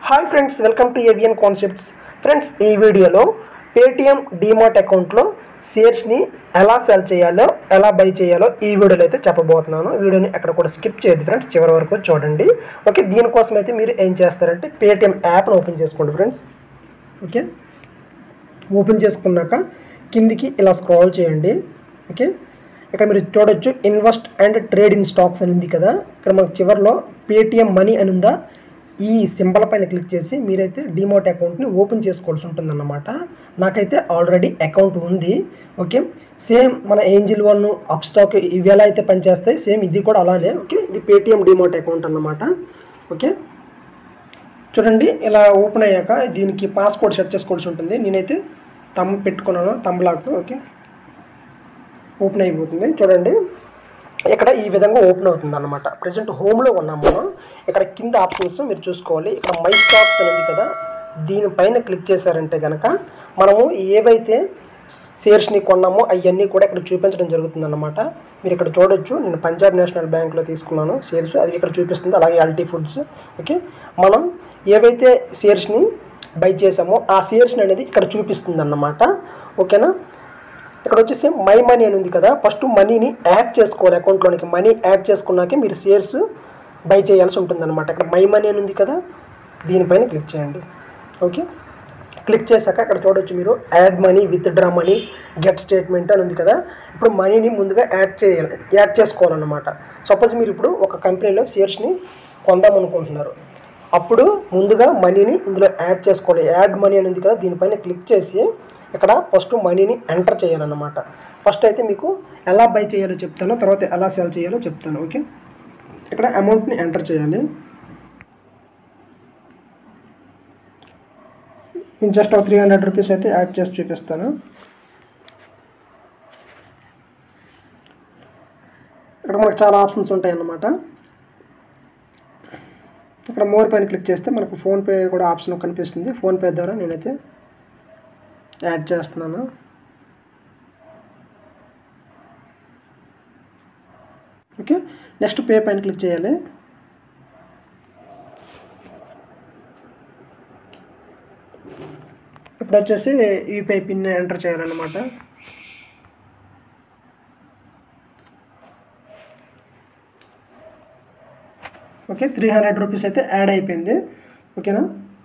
hi friends welcome to avian concepts friends ఈ వీడియోలో Paytm DMart అకౌంట్లో షేర్స్ని ఎలా సెల్ చేయాలో ఎలా బై చేయాలో ఈ వీడియోలో అయితే చెప్పబోతున్నాను వీడియోని ఎక్కడ కూడా స్కిప్ చేయదు ఫ్రెండ్స్ చివరి వరకు చూడండి ఓకే దీనికోసం అయితే మీరు ఏం చేస్తారంటే పేటిఎం యాప్ను ఓపెన్ చేసుకోండి ఫ్రెండ్స్ ఓకే ఓపెన్ చేసుకున్నాక కిందికి ఇలా స్క్రాల్ చేయండి ఓకే ఇక్కడ మీరు చూడొచ్చు invest and trade in stocks అని ఉంది కదా ఇక్కడ మనకు చివరిలో పేటిఎం మనీ అని ఉందా ఈ సింబల్ పైన క్లిక్ చేసి మీరైతే డిమోట్ అకౌంట్ని ఓపెన్ చేసుకోవాల్సి ఉంటుందన్నమాట నాకైతే ఆల్రెడీ అకౌంట్ ఉంది ఓకే సేమ్ మన ఏంజిల్ వన్ అప్ స్టాక్ ఇవి ఎలా అయితే పనిచేస్తాయి సేమ్ ఇది కూడా అలానే ఓకే ఇది పేటిఎం డిమోట్ అకౌంట్ అన్నమాట ఓకే చూడండి ఇలా ఓపెన్ అయ్యాక దీనికి పాస్వర్డ్ సెట్ చేసుకోవాల్సి ఉంటుంది నేనైతే తమ్ పెట్టుకున్నాను తమ్ లాక్ ఓకే ఓపెన్ అయిపోతుంది చూడండి ఇక్కడ ఈ విధంగా ఓపెన్ అవుతుంది అనమాట ప్రజెంట్ హోమ్లో ఉన్నాం మనం ఇక్కడ కింద ఆప్షన్స్ మీరు చూసుకోవాలి ఇక్కడ మై స్టాక్స్ అని ఉంది కదా దీనిపైన క్లిక్ చేశారంటే కనుక మనము ఏవైతే షేర్స్ని కొన్నామో అవన్నీ కూడా ఇక్కడ చూపించడం జరుగుతుంది అనమాట మీరు ఇక్కడ చూడొచ్చు నేను పంజాబ్ నేషనల్ బ్యాంక్లో తీసుకున్నాను షేర్స్ అది ఇక్కడ చూపిస్తుంది అలాగే అల్టీ ఫుడ్స్ ఓకే మనం ఏవైతే షేర్స్ని బై చేసామో ఆ షేర్స్ని అనేది ఇక్కడ చూపిస్తుంది అన్నమాట ఓకేనా ఇక్కడ వచ్చేసి మై మనీ అని ఉంది కదా ఫస్ట్ మనీని యాడ్ చేసుకోవాలి అకౌంట్లోనికి మనీ యాడ్ చేసుకున్నాకే మీరు షేర్స్ బై చేయాల్సి ఉంటుంది అనమాట ఇక్కడ మై మనీ అని ఉంది కదా దీనిపైన క్లిక్ చేయండి ఓకే క్లిక్ చేశాక ఇక్కడ చూడొచ్చు మీరు add money withdraw money get statement అని ఉంది కదా ఇప్పుడు మనీని ముందుగా యాడ్ చేయాలి యాడ్ చేసుకోవాలన్నమాట సపోజ్ మీరు ఇప్పుడు ఒక కంపెనీలో షేర్స్ని కొందాం అనుకుంటున్నారు అప్పుడు ముందుగా మనీని ఇందులో యాడ్ చేసుకోవాలి యాడ్ మనీ అని ఉంది కదా దీనిపైన క్లిక్ చేసి ఇక్కడ ఫస్ట్ మనీని ఎంటర్ చేయాలన్నమాట ఫస్ట్ అయితే మీకు ఎలా బై చేయాలో చెప్తాను తర్వాత ఎలా సెల్ చేయాలో చెప్తాను ఓకే ఇక్కడ అమౌంట్ని ఎంటర్ చేయాలి నేను జస్ట్ ఒక త్రీ హండ్రెడ్ రూపీస్ అయితే యాడ్ చేసి చూపిస్తాను ఇక్కడ మనకు చాలా ఆప్షన్స్ ఉంటాయి అన్నమాట ఇక్కడ మోర్ పైన క్లిక్ చేస్తే మనకు ఫోన్పే కూడా ఆప్షన్ కనిపిస్తుంది ఫోన్పే ద్వారా నేనైతే యాడ్ చేస్తున్నాను ఓకే నెక్స్ట్ పే పైన క్లిక్ చేయాలి ఇప్పుడు వచ్చేసి యూపీఐ పిన్ ఎంటర్ చేయాలన్నమాట ఓకే త్రీ హండ్రెడ్ రూపీస్ అయితే యాడ్ అయిపోయింది ఓకేనా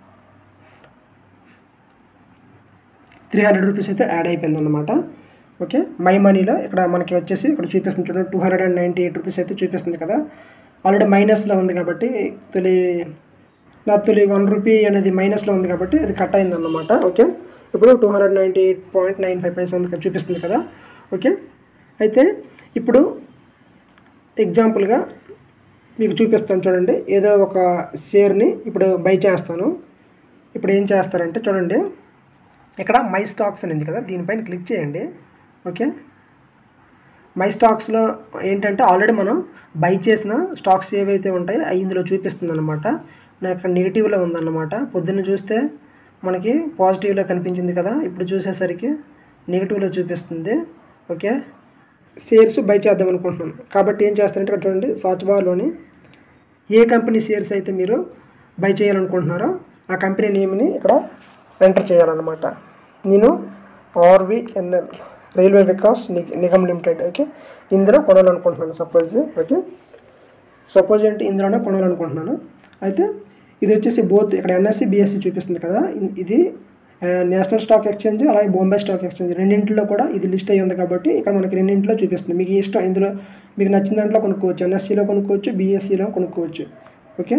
త్రీ హండ్రెడ్ రూపీస్ అయితే యాడ్ అయిపోయింది అనమాట ఓకే మై మనీలో ఇక్కడ మనకి వచ్చేసి ఇక్కడ చూపిస్తుంది చూడండి two hundred and ninety eight rupees అయితే చూపిస్తుంది కదా ఆల్రెడీ మైనస్లో ఉంది కాబట్టి తొలి నా తొలి వన్ రూపీ అనేది మైనస్లో ఉంది కాబట్టి అది కట్ అయింది అనమాట ఓకే ఇప్పుడు two hundred ninety eight point nine five పైసా ఉంది చూపిస్తుంది కదా ఓకే అయితే ఇప్పుడు ఎగ్జాంపుల్గా మీకు చూపిస్తాను చూడండి ఏదో ఒక షేర్ని ఇప్పుడు బై చేస్తాను ఇప్పుడు ఏం చేస్తారంటే చూడండి ఇక్కడ మై స్టాక్స్ అని ఉంది కదా దీనిపైన క్లిక్ చేయండి ఓకే మై స్టాక్స్లో ఏంటంటే ఆల్రెడీ మనం బై చేసిన స్టాక్స్ ఏవైతే ఉంటాయో అవి ఇందులో చూపిస్తుంది అనమాట నాకు ఇక్కడ నెగిటివ్లో ఉందన్నమాట పొద్దున్న చూస్తే మనకి పాజిటివ్లో కనిపించింది కదా ఇప్పుడు చూసేసరికి నెగిటివ్లో చూపిస్తుంది ఓకే షేర్స్ బై చేద్దాం అనుకుంటున్నాను కాబట్టి ఏం చేస్తారంటే ఇక్కడ చూడండి సర్చ్ బార్లోని ఏ కంపెనీ షేర్స్ అయితే మీరు బై చేయాలనుకుంటున్నారో ఆ కంపెనీ నేమ్ని ఇక్కడ ఎంటర్ చేయాలన్నమాట నేను RVNL railway Vikas Nigam limited okay ఇందులో కొనాలనుకుంటున్నాను సపోజ్ ఓకే సపోజ్ ఏంటి ఇందులోనే కొనాలనుకుంటున్నాను అయితే ఇది వచ్చేసి బోత్ ఇక్కడ ఎన్ఎస్సి బిఎస్సి చూపిస్తుంది కదా ఇది నేషనల్ స్టాక్ ఎక్స్చేంజ్ అలాగే బాంబే స్టాక్ ఎక్స్చేంజ్ రెండింటిలో కూడా ఇది లిస్ట్ అయ్యి ఉంది కాబట్టి ఇక్కడ మనకి రెండింటిలో చూపిస్తుంది మీకు ఇష్టం ఇందులో మీకు నచ్చిన దాంట్లో కొనుక్కోవచ్చు ఎన్ఎస్సిలో కొనుక్కోవచ్చు బీఎస్సీలో కొనుక్కోవచ్చు ఓకే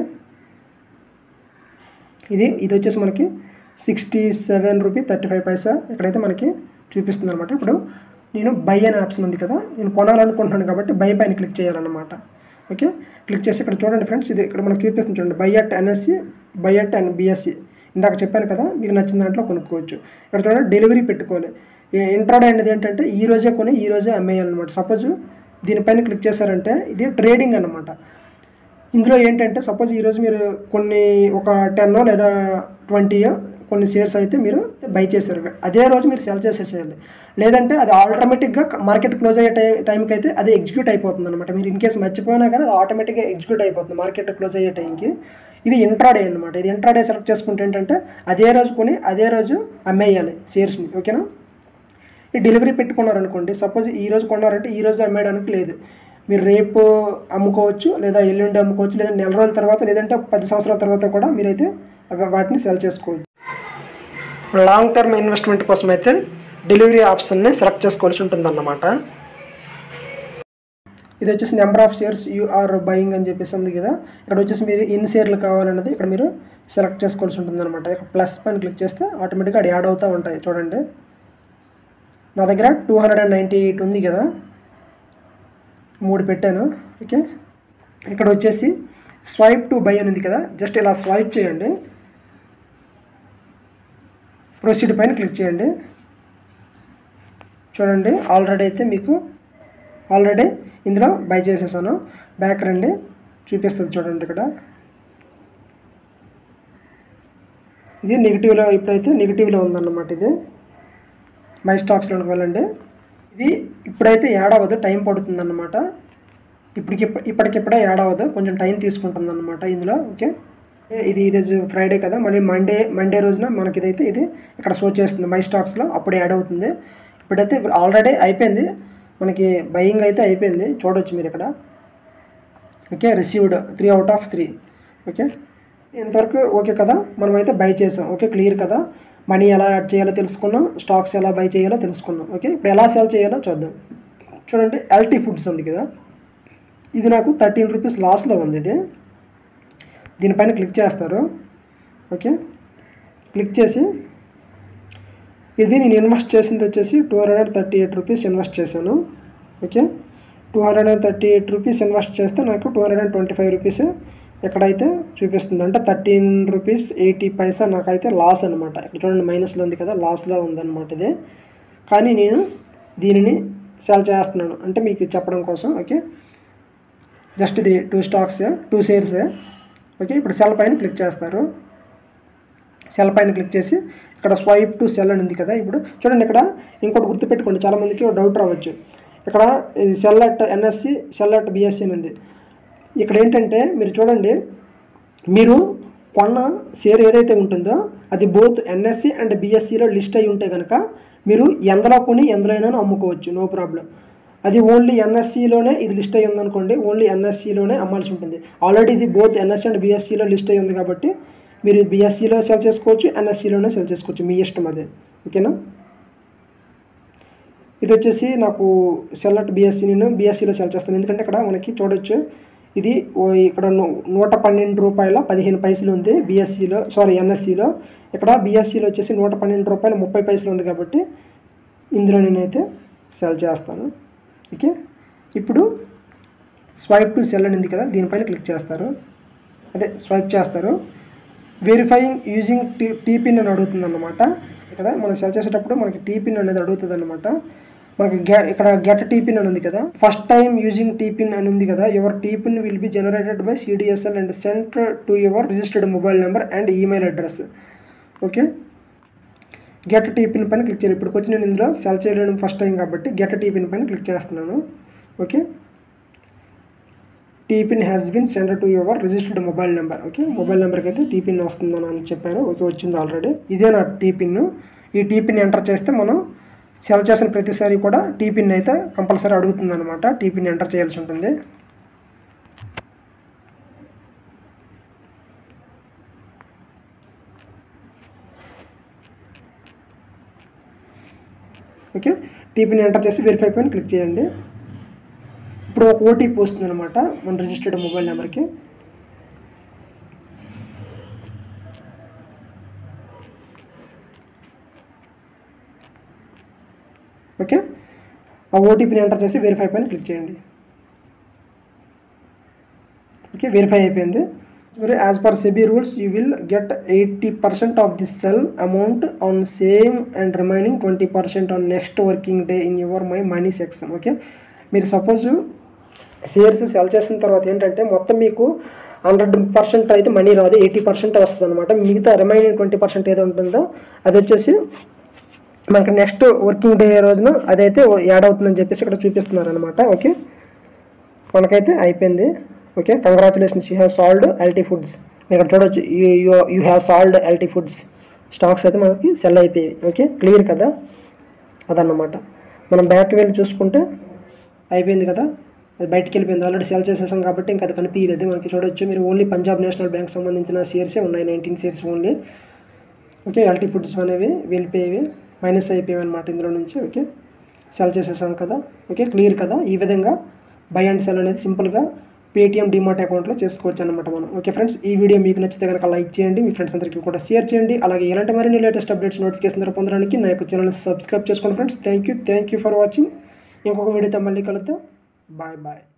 ఇది ఇది వచ్చేసి మనకి sixty seven rupee thirty five పైసా ఇక్కడైతే మనకి చూపిస్తుంది అనమాట ఇప్పుడు నేను బై అనే ఆప్షన్ ఉంది కదా నేను కొనాలనుకుంటున్నాను కాబట్టి బై పైన క్లిక్ చేయాలన్నమాట ఓకే క్లిక్ చేసి ఇక్కడ చూడండి ఫ్రెండ్స్ ఇది ఇక్కడ మనకు చూపిస్తుంది చూడండి buy at NSE buy at and BSE ఇందాక చెప్పాను కదా మీకు నచ్చిన దాంట్లో కొనుక్కోవచ్చు ఇక్కడ చూడండి డెలివరీ పెట్టుకోవాలి ఇంట్రాడే అనేది ఏంటంటే ఈ రోజే కొని ఈ రోజే అమ్మేయాలన్నమాట సపోజ్ దీనిపైన క్లిక్ చేశారంటే ఇది ట్రేడింగ్ అనమాట ఇందులో ఏంటంటే సపోజ్ ఈరోజు మీరు కొన్ని ఒక టెన్నో లేదా ట్వంటీయో కొన్ని షేర్స్ అయితే మీరు బై చేశారు అదే రోజు మీరు సెల్ చేసేసేయాలి లేదంటే అది ఆటోమేటిక్గా మార్కెట్ క్లోజ్ అయ్యే టైం టైంకి అయితే అది ఎగ్జిక్యూట్ అయిపోతుంది అనమాట మీరు ఇన్ కేసు మర్చిపోయినా కానీ అది ఆటోమేటిక్గా ఎగ్జిక్యూట్ అయిపోతుంది మార్కెట్ క్లోజ్ అయ్యే టైంకి ఇది ఇంట్రాడే అనమాట ఇది ఇంట్రాడే సెలెక్ట్ చేసుకుంటే ఏంటంటే అదే రోజు కొని అదే రోజు అమ్మేయాలి షేర్స్ని ఓకేనా ఈ డెలివరీ పెట్టుకున్నారనుకోండి సపోజ్ ఈ రోజు కొన్నారంటే ఈ రోజు అమ్మేయడానికి లేదు మీరు రేపు అమ్ముకోవచ్చు లేదా ఎల్లుండి అమ్ముకోవచ్చు లేదా నెల రోజుల తర్వాత లేదంటే పది సంవత్సరాల తర్వాత కూడా మీరైతే అవి వాటిని సెల్ చేసుకోవచ్చు లాంగ్ టర్మ్ ఇన్వెస్ట్మెంట్ కోసం అయితే డెలివరీ ఆప్షన్ని సెలెక్ట్ చేసుకోవాల్సి ఉంటుందన్నమాట ఇది వచ్చేసి number of shares you're buying అని చెప్పేసి ఉంది కదా ఇక్కడ వచ్చేసి మీరు ఎన్ని షేర్లు కావాలన్నది ఇక్కడ మీరు సెలెక్ట్ చేసుకోవాల్సి ఉంటుందన్నమాట ఇక్కడ ప్లస్ పైన క్లిక్ చేస్తే ఆటోమేటిక్గా అది యాడ్ అవుతూ ఉంటాయి చూడండి నా దగ్గర two hundred and ninety eight ఉంది కదా మూడు పెట్టాను ఓకే ఇక్కడ వచ్చేసి స్వైప్ టు బై అని ఉంది కదా జస్ట్ ఇలా స్వైప్ చేయండి ప్రొసీడ్ పైన క్లిక్ చేయండి చూడండి ఆల్రెడీ అయితే మీకు ఆల్రెడీ ఇందులో బై చేసేసాను బ్యాక్ రండి చూపిస్తుంది చూడండి ఇక్కడ ఇది నెగిటివ్లో ఇప్పుడైతే నెగిటివ్లో ఉందన్నమాట ఇది మై స్టాక్స్లోకి వెళ్ళండి ఇది ఇప్పుడైతే యాడ్ అవ్వదు టైం పడుతుంది అన్నమాట ఇప్పటికి ఇప్పటికిప్పుడే యాడ్ అవ్వదు కొంచెం టైం తీసుకుంటుంది అనమాట ఇందులో ఓకే ఇది ఈరోజు ఫ్రైడే కదా మళ్ళీ మండే మండే రోజున మనకి ఇదైతే ఇది ఇక్కడ షో చేస్తుంది మై స్టాక్స్లో అప్పుడు యాడ్ అవుతుంది ఇప్పుడైతే ఆల్రెడీ అయిపోయింది మనకి బయింగ్ అయితే అయిపోయింది చూడవచ్చు మీరు ఇక్కడ okay received three out of three okay ఇంతవరకు ఓకే కదా మనమైతే బై చేసాం ఓకే క్లియర్ కదా మనీ ఎలా యాడ్ చేయాలో తెలుసుకున్నాం స్టాక్స్ ఎలా బై చేయాలో తెలుసుకున్నాం ఓకే ఇప్పుడు ఎలా సెల్ చేయాలో చూద్దాం చూడండి ఎల్టీ ఫుడ్స్ ఉంది కదా ఇది నాకు థర్టీన్ రూపీస్ లాస్లో ఉంది ఇది దీనిపైన క్లిక్ చేస్తారు ఓకే క్లిక్ చేసి ఇది నేను ఇన్వెస్ట్ చేసింది వచ్చేసి two hundred and thirty eight rupees invest చేశాను okay two hundred and thirty eight rupees invest చేస్తే నాకు two hundred and twenty five rupees ఎక్కడైతే చూపిస్తుంది అంటే థర్టీన్ రూపీస్ ఎయిటీ పైసా నాకైతే లాస్ అనమాట ఇక్కడ చూడండి మైనస్లో ఉంది కదా లాస్లో ఉందన్నమాట ఇది కానీ నేను దీనిని సెల్ చేస్తున్నాను అంటే మీకు చెప్పడం కోసం ఓకే జస్ట్ ఇది two stocks two shares okay ఇప్పుడు సెల్ పైన క్లిక్ చేస్తారు సెల్ పైన క్లిక్ చేసి ఇక్కడ స్వైప్ టు సెల్ అని ఉంది కదా ఇప్పుడు చూడండి ఇక్కడ ఇంకోటి గుర్తుపెట్టుకోండి చాలామందికి డౌట్ రావచ్చు ఇక్కడ sell at NSE sell at BSE అని ఉంది ఇక్కడ ఏంటంటే మీరు చూడండి మీరు కొన్న షేర్ ఏదైతే ఉంటుందో అది బోత్ ఎన్ఎస్సి అండ్ బిఎస్సిలో లిస్ట్ అయి ఉంటే కనుక మీరు ఎందులో కొని ఎందులోనైనా అమ్ముకోవచ్చు నో ప్రాబ్లం అది ఓన్లీ ఎన్ఎస్సిలోనే ఇది లిస్ట్ అయ్యి ఉందనుకోండి ఓన్లీ ఎన్ఎస్సిలోనే అమ్మాల్సి ఉంటుంది ఆల్రెడీ ఇది బోత్ ఎన్ఎస్సి అండ్ బిఎస్సిలో లిస్ట్ అయ్యి ఉంది కాబట్టి మీరు బీఎస్సీలో సెల్ చేసుకోవచ్చు ఎన్ఎస్సీలోనే సెల్ చేసుకోవచ్చు మీ ఇష్టం అదే ఓకేనా ఇది వచ్చేసి నాకు సెల్ అట్ బీఎస్సీ నేను బీఎస్సీలో సెల్ చేస్తాను ఎందుకంటే ఇక్కడ మనకి చూడొచ్చు ఇది ఓ- ఇక్కడ ను- నూట పన్నెండు రూపాయల పదిహేను పైసలు ఉంది బీఎస్సీలో సారీ ఎన్ఎస్సీలో ఇక్కడ బీఎస్సీలో వచ్చేసి నూట పన్నెండు రూపాయలు ముప్పై పైసలు ఉంది కాబట్టి ఇందులో నేనైతే సెల్ చేస్తాను ఓకే ఇప్పుడు స్వైప్ టు సెల్ అని ఉంది కదా దీనిపైన క్లిక్ చేస్తారు అదే స్వైప్ చేస్తారు వెరిఫైయింగ్ యూజింగ్ టీ టీ పిన్ అని అడుగుతుంది అనమాట కదా మనం సెల్ చేసేటప్పుడు మనకి టీ పిన్ అనేది అడుగుతుంది అనమాట మనకి గె ఇక్కడ గెట్ టీ పిన్ అని ఉంది కదా first time using T pin అని ఉంది కదా your T pin will be generated by CDSL and sent to your registered mobile number and email address okay get T pin పైన క్లిక్ చేయాలి ఇప్పుడు వచ్చి నేను ఇందులో సెల్ చేయలేను ఫస్ట్ టైం కాబట్టి గెట్ టీ పిన్ పైన క్లిక్ చేస్తున్నాను okay T pin has been send to your registered mobile number okay mobile నెంబర్కి అయితే టీ పిన్ వస్తుందని అని చెప్పారు ఓకే వచ్చింది ఆల్రెడీ ఇదే నా టీ పిన్ ఈ టీ పిన్ ఎంటర్ చేస్తే మనం సెల్ చేసిన ప్రతిసారి కూడా టీ పిన్ అయితే కంపల్సరీ అడుగుతుంది అనమాట టీ పిన్ ఎంటర్ చేయాల్సి ఉంటుంది ఓకే టీ పిన్ ఎంటర్ చేసి వెరిఫై పైన క్లిక్ చేయండి ఇప్పుడు ఒక ఓటీపీ వస్తుంది అనమాట మన రిజిస్టర్డ్ మొబైల్ నెంబర్కి ఓకే ఆ ఓటీపీని ఎంటర్ చేసి వెరిఫై పైన క్లిక్ చేయండి ఓకే వెరిఫై అయిపోయింది మరి as per SEBI rules you will get eighty percent of the sell amount on same and remaining twenty percent on next working day in your my money section okay మీరు suppose shares sell చేసిన తర్వాత ఏంటంటే మొత్తం మీకు hundred percent అయితే money రాదు eighty percent వస్తుంది అనమాట మిగతా రిమైనింగ్ ట్వంటీ పర్సెంట్ ఏదో ఉంటుందో అది వచ్చేసి మనకి నెక్స్ట్ వర్కింగ్ డే రోజున అదైతే యాడ్ అవుతుందని చెప్పేసి ఇక్కడ చూపిస్తున్నారు అనమాట ఓకే మనకైతే అయిపోయింది okay congratulations you have sold LT foods మీరు ఇక్కడ చూడొచ్చు you you have sold LT foods stocks అయితే మనకి సెల్ అయిపోయాయి ఓకే క్లియర్ కదా అదన్నమాట మనం బ్యాక్ వెళ్ళి చూసుకుంటే అయిపోయింది కదా అది బయటికి వెళ్ళిపోయింది ఆల్రెడీ సెల్ చేసేసాం కాబట్టి ఇంకా అది కనిపించలేదు మనకి చూడొచ్చు మీరు ఓన్లీ పంజాబ్ నేషనల్ బ్యాంక్ సంబంధించిన షేర్సే ఉన్నాయి nineteen shares only okay LT foods అనేవి వెళ్ళిపోయేవి మైనస్ అయిపోయాయి అనమాట ఇందులో నుంచి ఓకే సెల్ చేసేసాం కదా ఓకే క్లియర్ కదా ఈ విధంగా బై అండ్ సెల్ అనేది సింపుల్గా పేటిఎం డిమార్ట్ అకౌంట్లో చేసుకోవచ్చు అనమాట మనం ఓకే ఫ్రెండ్స్ ఈ వీడియో మీకు నచ్చితే కనుక లైక్ చేయండి మీ ఫ్రెండ్స్ అందరికీ కూడా షేర్ చేయండి అలాగే ఎలాంటి మరిన్ని లేటెస్ట్ అప్డేట్స్ నోటిఫికేషన్ ద్వారా పొందడానికి నా యొక్క ఛానల్ సబ్స్క్రైబ్ చేసుకోండి friends thank you thank you for watching ఇంకొక వీడియోతో మళ్ళీ కలుద్దాం బాయ్ బాయ్